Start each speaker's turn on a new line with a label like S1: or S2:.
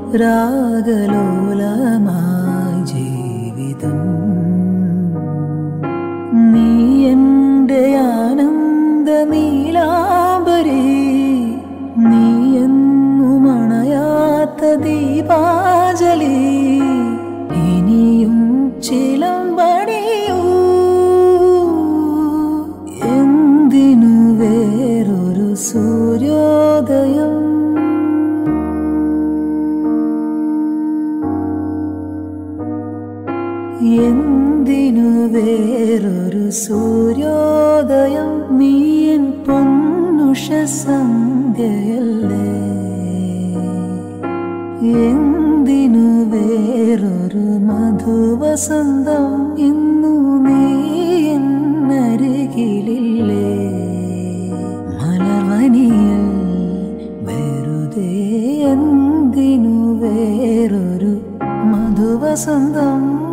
S1: രാഗലോലമായി ജീവിതം നീ എൻ്റെ ആനന്ദ നീലാംബരി നീ എന്നും അണയാത്ത ദീപാജലി ഇനിയും ചിലമ്പണിയൂ എന്തിനു വേറൊരു സൂര്യോദയം എന്തിനു വേറൊരു സൂര്യോദയം നീയൻ പൊന്നുഷ സന്ധ്യയല്ലേ എന്തിനു വേറൊരു മധുവസന്തം ഇന്നു നീ എന്നരികിലില്ലേ മലർവനിയിൽ വെറുതെ എന്തിനു വേറൊരു മധുവസന്തം